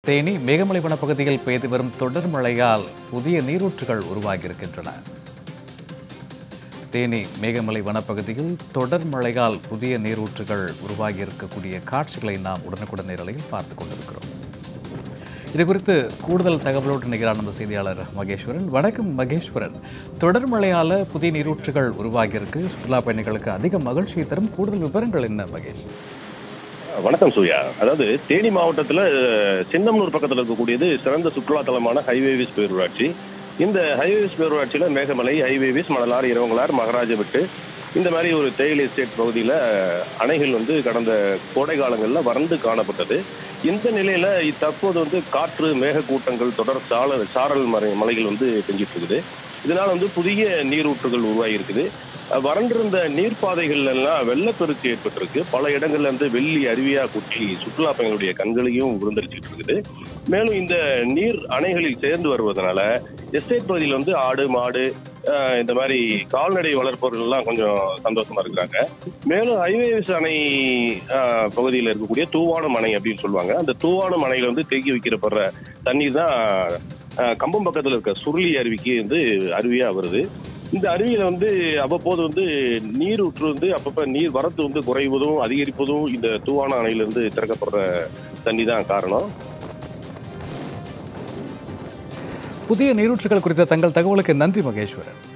தேனி மேகமலை வனப்பகுதியில் பெய்து வரும் தொடர் மழையால் புதிய நீரூற்றுகள் உருவாகியிருக்கின்றன தேனி மேகமலை வனப்பகுதியில் தொடர் மழையால் புதிய நீரூற்றுகள் உருவாகி இருக்கக்கூடிய காட்சிகளை நாம் உடனுக்குடன் நேரலையில் பார்த்து கொண்டிருக்கிறோம் இது குறித்து கூடுதல் தகவலோடு நிகரான நம்ம செய்தியாளர் மகேஸ்வரன் வணக்கம் மகேஸ்வரன் தொடர் மழையால புதிய நீரூற்றுகள் உருவாகியிருக்கு சுற்றுலா பயணிகளுக்கு அதிக மகிழ்ச்சியை தரும் கூடுதல் விவரங்கள் என்ன மகேஷ் வணக்கம் சூர்யா அதாவது தேனி மாவட்டத்துல அஹ், சின்னமனூர் பக்கத்துல இருக்கக்கூடியது சிறந்த சுற்றுலா தலமான ஹைவேவிஸ் பேரூராட்சி இந்த ஹைவேவிஸ் பேரூராட்சியில மேகமலை ஹைவேவிஸ் மணலார் இரவங்கலார் மகராஜபட்டு இந்த மாதிரி ஒரு தேயிலை எஸ்டேட் பகுதியில அஹ், அணைகள் வந்து கடந்த கோடை காலங்களில் வறண்டு காணப்பட்டது இந்த நிலையில தற்போது வந்து காற்று மேகக்கூட்டங்கள் தொடர் சால சாரல் மறை மலைகள் வந்து பெஞ்சிட்டு இருக்குது இதனால வந்து புதிய நீரூற்றுகள் உருவாகி இருக்குது அஹ் வறண்டிருந்த நீர்ப்பாதைகள் எல்லாம் வெள்ளப்பெருக்கு ஏற்பட்டிருக்கு பல இடங்கள்ல இருந்து வெள்ளி அருவியா கொட்டி சுற்றுலா பயணிகளுடைய கண்களையும் விருந்தரிச்சிட்டு இருக்குது மேலும் இந்த நீர் அணைகளில் சேர்ந்து வருவதனால எஸ்டேட் பகுதியில் வந்து ஆடு மாடு அஹ் இந்த மாதிரி கால்நடை வளர்ப்பவர்கள் எல்லாம் கொஞ்சம் சந்தோஷமா இருக்கிறாங்க மேலும் ஹைவேஸ் அணை அஹ், பகுதியில் இருக்கக்கூடிய தூவானம் அணை அப்படின்னு சொல்லுவாங்க அந்த தூவானம் அணையில வந்து தேக்கி வைக்கிறப்படுற தண்ணீர் தான் அஹ், கம்பம் பக்கத்தில் இருக்க சுருளி அருவிக்கு வந்து அருவியா வருது இந்த அருவியில வந்து அவ்வப்போது வந்து நீர் ஊற்று வந்து அப்பப்ப நீர் வரத்து வந்து குறைவதும் அதிகரிப்பதும் இந்த தூவான அணையிலிருந்து திறக்கப்படுற தண்ணி தான் காரணம் புதிய நீரூற்றுகள் குறித்த தங்கள் தகவலுக்கு நன்றி மகேஸ்வரன்